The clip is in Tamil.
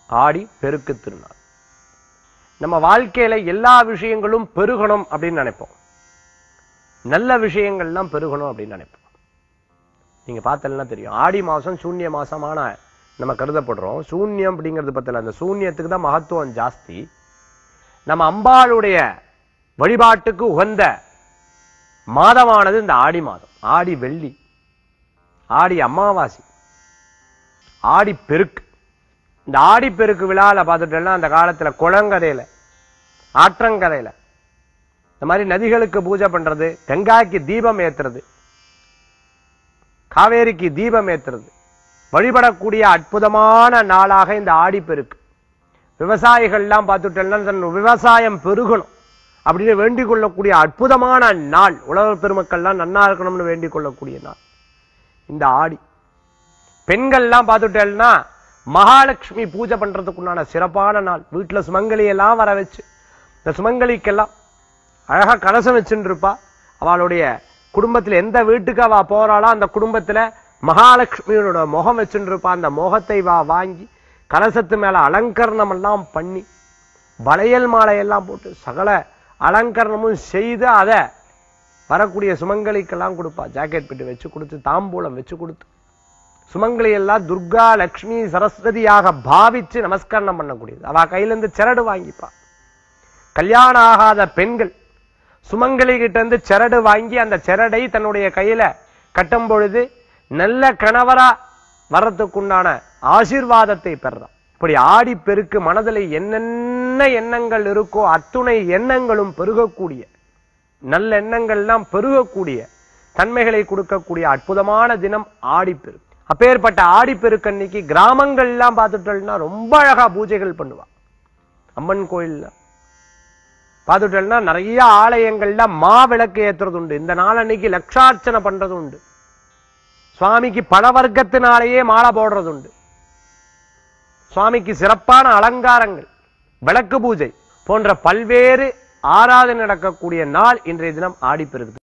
ஆடி பெருக்கு திருநாள் நம்ம வாழ்க்கையில எல்லா விஷயங்களும் பெருகணும் அப்படின்னு நினைப்போம் நல்ல விஷயங்கள்லாம் பெருகணும் அப்படின்னு நினைப்போம் நீங்க பார்த்தீங்கன்னா தெரியும் ஆடி மாசம் சூன்ய மாசமான நம்ம கருதப்படுறோம் சூன்யம் அப்படிங்கிறது பத்தில அந்த சூன்யத்துக்கு தான் மகத்துவம் ஜாஸ்தி நம்ம அம்பாளுடைய வழிபாட்டுக்கு உகந்த மாதமானது இந்த ஆடி மாதம் ஆடி வெள்ளி ஆடி அமாவாசை ஆடி பெருக்கு இந்த ஆடி பெருக்கு விழால பார்த்துட்டோம்னா அந்த காலத்துல குளங்கரையில ஆற்றங்கரையில இந்த மாதிரி நதிகளுக்கு பூஜை பண்றது கங்காய்க்கு தீபம் ஏத்துறது காவேரிக்கு தீபம் ஏத்துறது வழிபடக்கூடிய அற்புதமான நாளாக இந்த ஆடி பெருக்கு விவசாயிகள்லாம் பார்த்துட்டோம்னா தன் விவசாயம் பெருகணும் அப்படின்னு வேண்டிக் கொள்ளக்கூடிய அற்புதமான நாள் உலக பெருமக்கள்லாம் நன்னா இருக்கணும்னு வேண்டிக் கொள்ளக்கூடிய நாள் இந்த ஆடி பெண்கள்லாம் பார்த்துட்டேன்னா மகாலட்சுமி பூஜை பண்றதுக்குண்டான சிறப்பான நாள் வீட்டுல சுமங்கலி எல்லாம் வர வச்சு இந்த சுமங்கலிக்கெல்லாம் அழகா கலசம் வச்சுட்டு இருப்பா அவளுடைய குடும்பத்துல எந்த வீட்டுக்கு அவ போறாளோ அந்த குடும்பத்துல மகாலட்சுமியோட முகம் வச்சுட்டு இருப்பா அந்த முகத்தை வா வாங்கி கலசத்து மேல அலங்கரணம் எல்லாம் பண்ணி வளையல் மாலையெல்லாம் போட்டு சகல அலங்கரணமும் செய்து அதை வரக்கூடிய சுமங்கலிக்கெல்லாம் கொடுப்பா ஜாக்கெட் பெட்டி வச்சு கொடுத்து தாம்பூலம் வச்சு கொடுத்து சுமங்கலி எல்லாம் துர்கா லக்ஷ்மி சரஸ்வதியாக பாவிச்சு நமஸ்கரணம் பண்ணக்கூடியது அவ கையில இருந்து சரடு வாங்கிப்பா கல்யாணம் ஆகாத பெண்கள் சுமங்கலி கிட்ட இருந்து சரடு வாங்கி அந்த சரடை தன்னுடைய கையில கட்டும் பொழுது நல்ல கணவரா வர்றதுக்குண்டான ஆசீர்வாதத்தை பெறலாம் இப்படி ஆடி பெருக்கு மனதில் என்னென்ன எண்ணங்கள் இருக்கோ அத்துணை எண்ணங்களும் பெருகக்கூடிய நல்ல எண்ணங்கள்லாம் பெருகக்கூடிய தன்மைகளை கொடுக்கக்கூடிய அற்புதமான தினம் ஆடிப்பெருக்கு அப்பேற்பட்ட ஆடிப்பெருக்கன்னைக்கு கிராமங்கள்லாம் பார்த்துட்டோம்னா ரொம்ப அழகா பூஜைகள் பண்ணுவா அம்மன் கோயில்ல பார்த்துட்டோம்னா நிறைய ஆலயங்கள்ல மா விளக்கு ஏத்துறது உண்டு இந்த நாள் அன்னைக்கு லட்சார்ச்சனை பண்றது உண்டு சுவாமிக்கு பல வர்க்கத்தினாலேயே மாலை போடுறது உண்டு சுவாமிக்கு சிறப்பான அலங்காரங்கள் விளக்கு பூஜை போன்ற பல்வேறு ஆராதனை நடக்கக்கூடிய நாள் இன்றைய தினம் ஆடிப்பெருக்கு